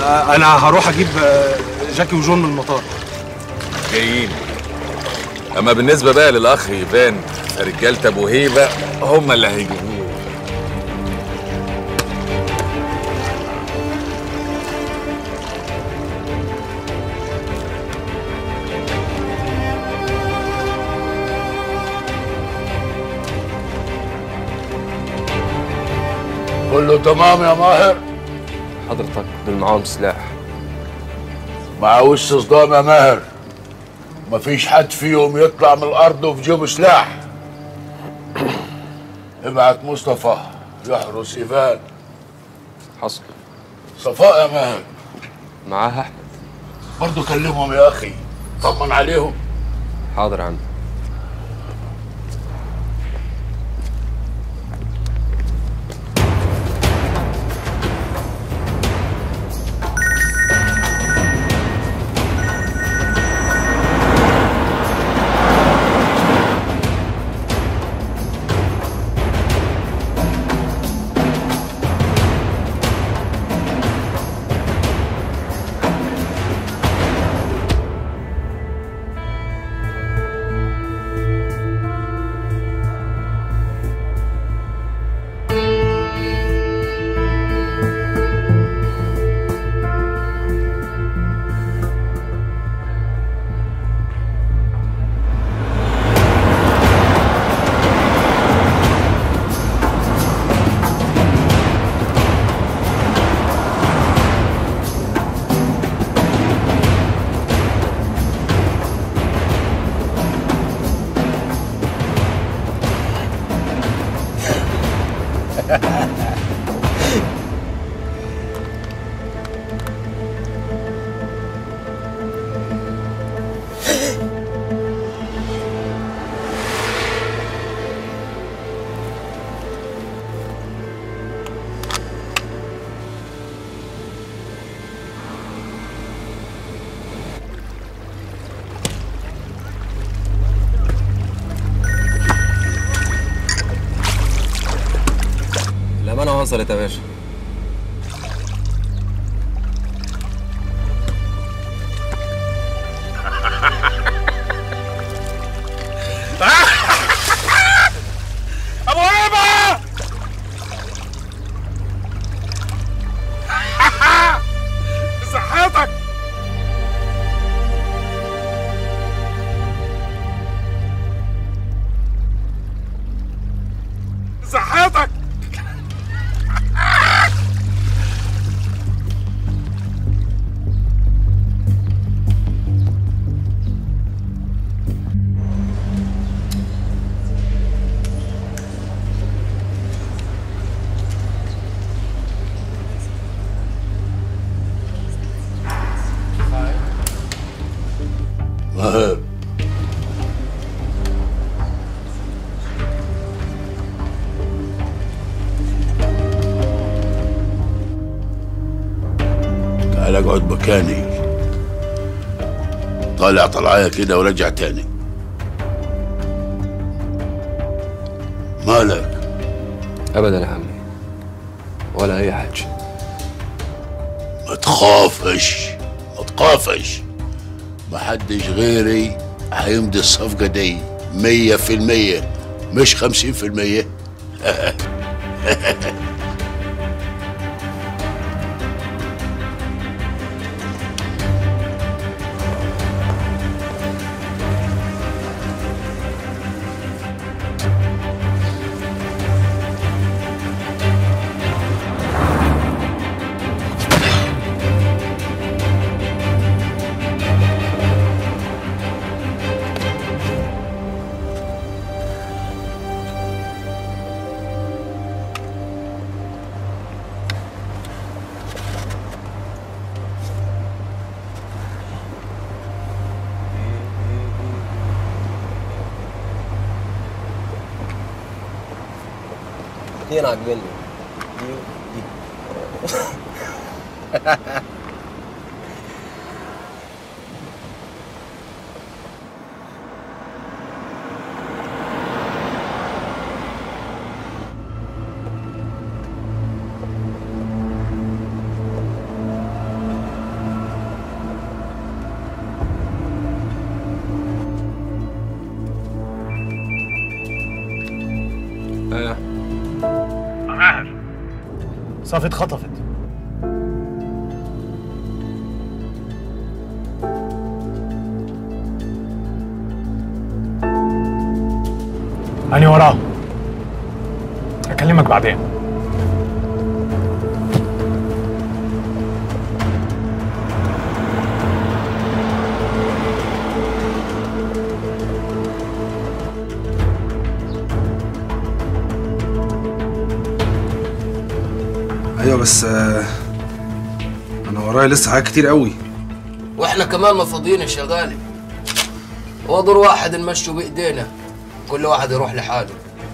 آه، انا هروح اجيب آه، جاكي وجون من المطار جايين اما بالنسبه بقى للاخ ايفان رجاله ابو هيبه هم اللي هيجيبوه كله تمام يا ماهر حضرتك دول معاهم سلاح معهوش صدام يا ماهر مفيش حد فيهم يطلع من الارض وفي جيبه سلاح ابعت مصطفى يحرس ايفان حصل صفاء يا ماهر معاها احمد برضه كلمهم يا اخي طمن عليهم حاضر يا عم الأمانة وصلت يا باشا ابو هيبه صحتك صحتك ماهر تعال اقعد مكاني طالع طلعايه كده ورجع تاني مالك أبدا يا عمي ولا أي حاجة ما تخافش ما تخافش محدش غيري هيمضي الصفقة دي مية في المية مش خمسين في المية اتنين عاجبني دي ودي صافي اتخطفت أنا وراه أكلمك بعدين ايوه بس آه، انا ورايا لسه حاجات كتير قوي واحنا كمان ما فاضيين يا شغالي هو دور واحد نمشوا بايدينا كل واحد يروح لحاله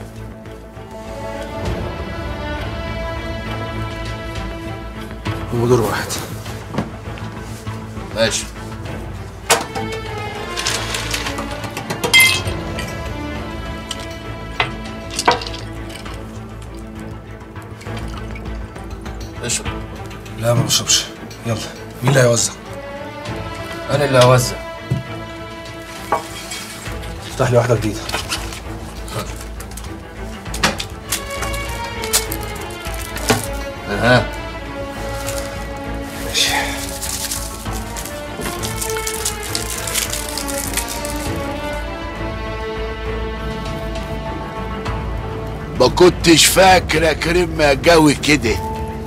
هو دور واحد ماشي اشرب لا ما بشربش يلا مين اللي هيوزع انا اللي هوزع افتح لي واحده جديده اها ماشي ما كنتش فاكر يا كريم قوي كده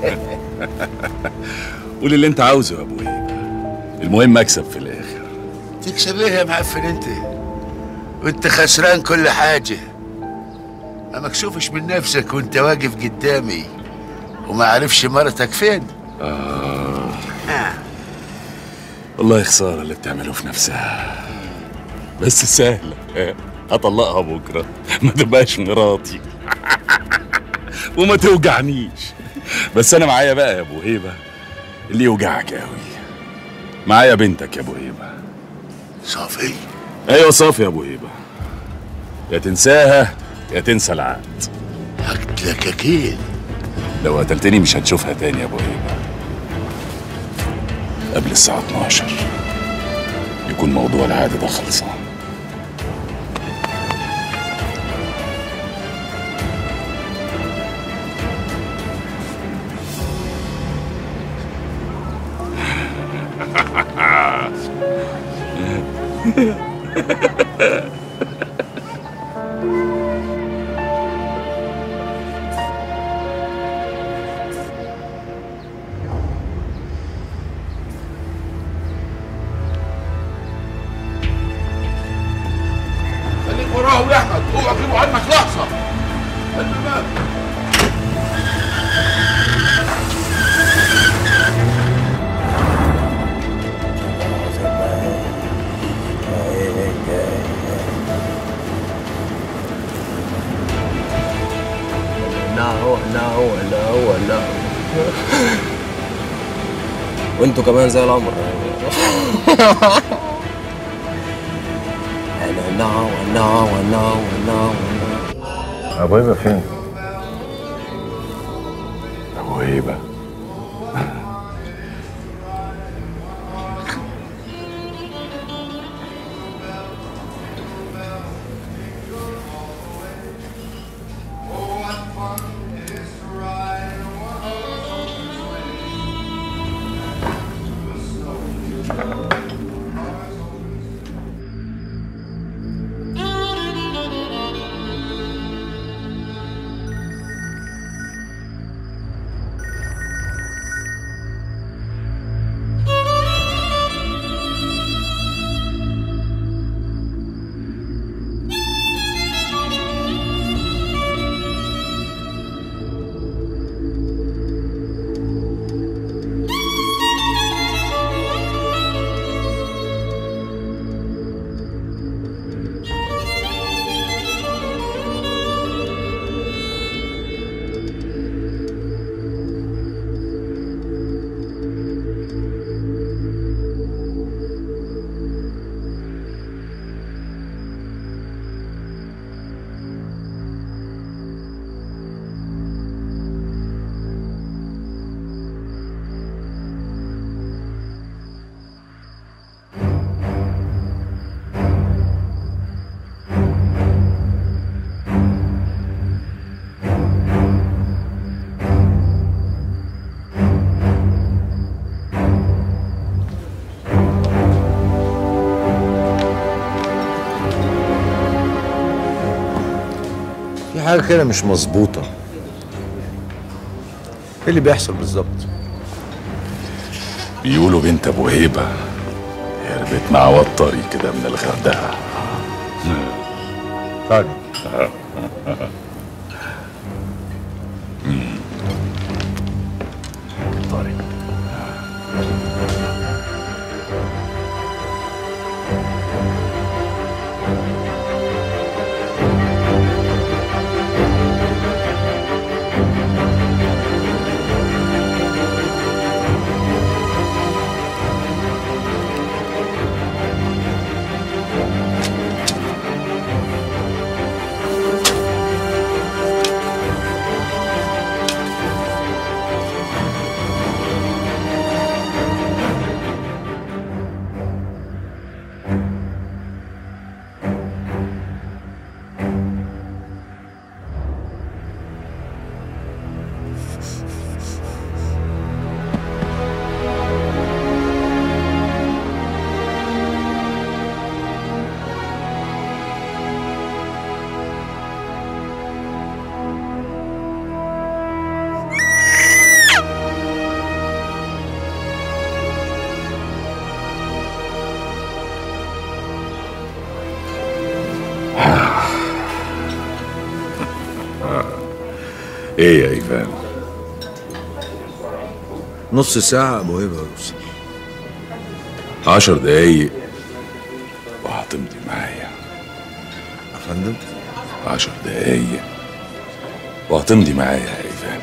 قول اللي انت عاوزه يا ابوي المهم اكسب في الاخر تكسب ايه يا معفن انت وانت خسران كل حاجة ما مكسوفش من نفسك وانت واقف قدامي وما عارفش مرتك فين والله خساره اللي بتعمله في نفسها بس سهله هطلقها بكره ما تبقاش مراتي وما توجعنيش بس انا معايا بقى يا ابو هيبه اللي يوجعك قوي معايا بنتك يا ابو هيبه صافي ايوه صافي يا ابو هيبه يا تنساها يا تنسى العهد هقتلك اكيد لو قتلتني مش هتشوفها تاني يا ابو هيبه قبل الساعه 12 يكون موضوع العهد ده خلصان خليك وراهم يا احمد اوعى تجيبوا عنك لحظة ناو ناو ناو ناو وانتوا كمان زي العمر انا ناو ناو ناو ناو ابو هيبه فين؟ ابو هيبه حاجة كده مش مظبوطة ايه اللي بيحصل بالظبط؟ بيقولوا بنت ابو هيبه هربت مع عوض طري كده من الغردقه طيب طري ايه يا ايفان نص ساعة ابو هيبة يوصل عشر دقايق وهتمضي معايا يا فندم عشر دقايق وهتمضي معايا يا ايفان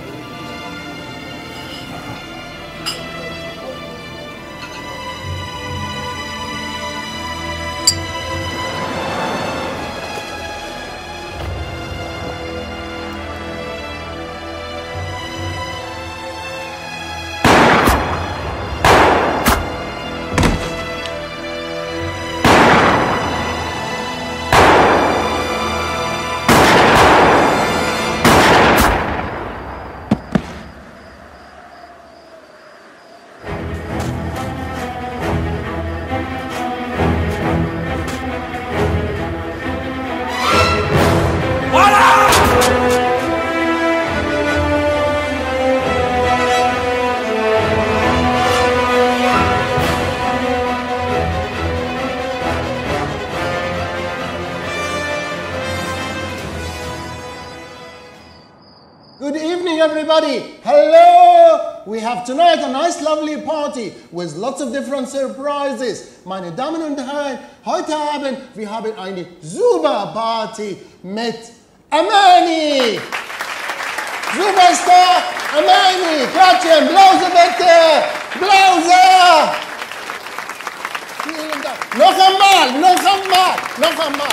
Good evening, everybody. Hello. We have tonight a nice, lovely party with lots of different surprises. Meine Damen und Herren, heute Abend wir haben eine super Party mit Amani. Superstar Amani. Klatschen, Blause bitte. Blause. Vielen Dank. Noch einmal, noch einmal, noch einmal.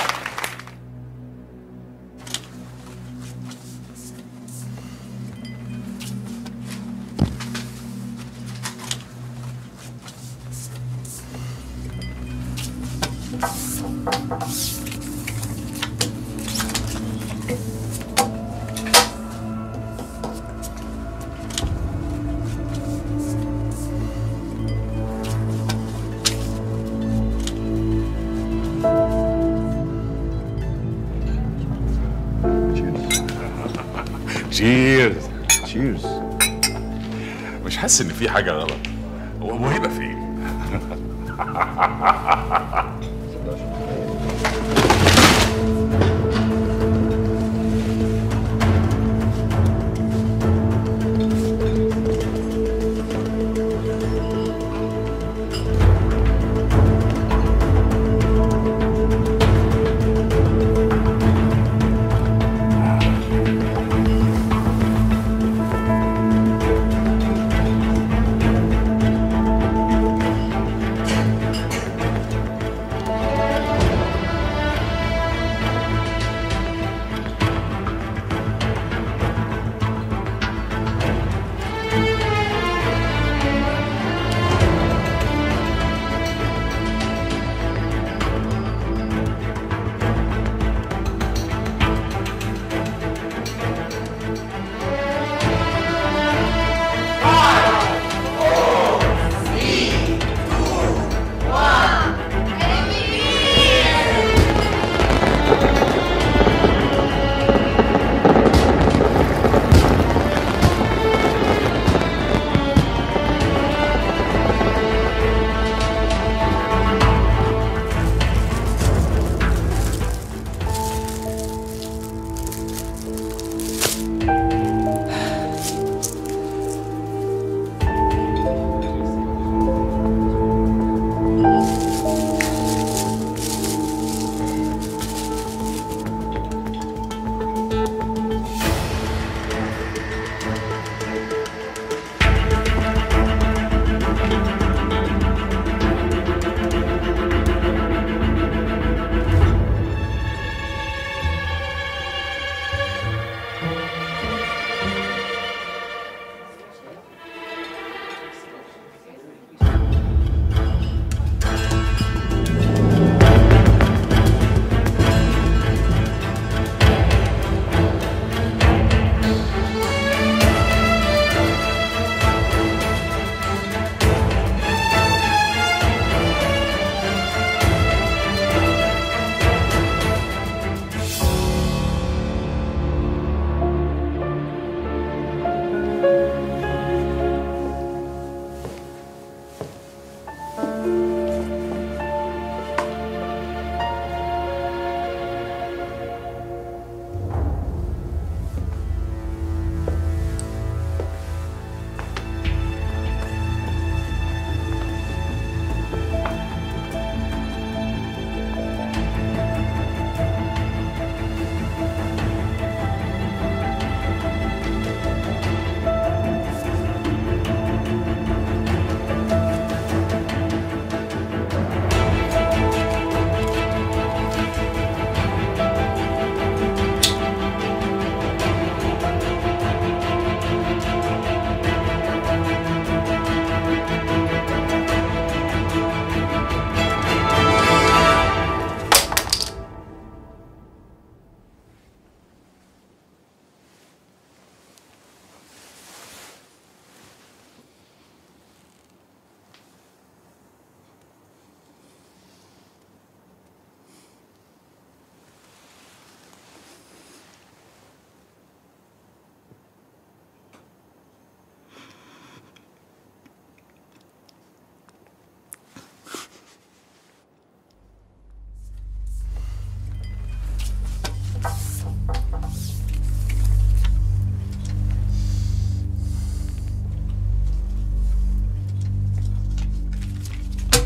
تشيرز تشيرز مش حاسس ان في حاجه غلط هو ابو هيبه فين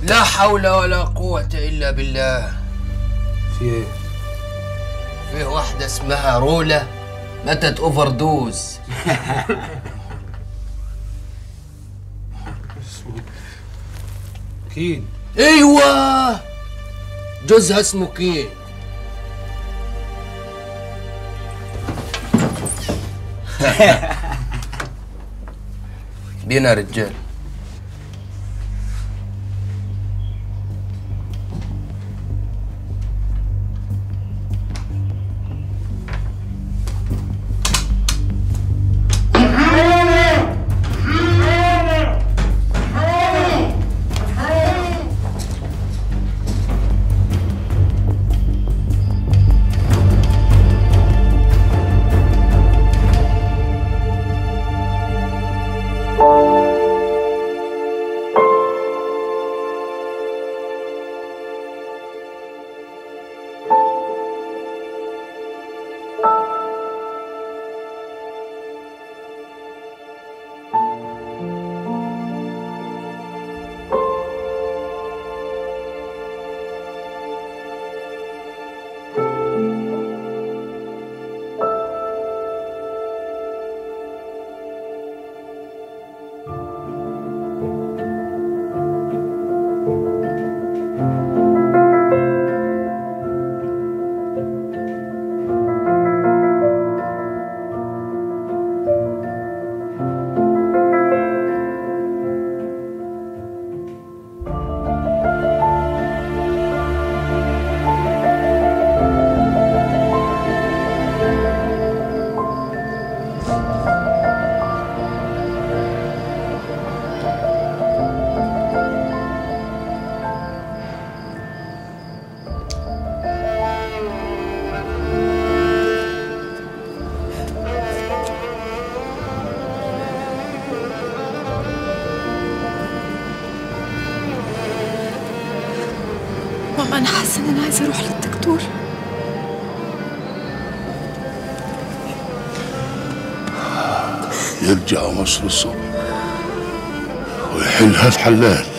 لا حول ولا قوة إلا بالله في ايه؟ فيه واحدة اسمها رولا ماتت اوفر دوز كين ايوه جوزها اسمه كين بينا رجال ماما أنا حاسة إن أنا عايزة أروح للدكتور يرجع مصر الصبح ويحلها الحلال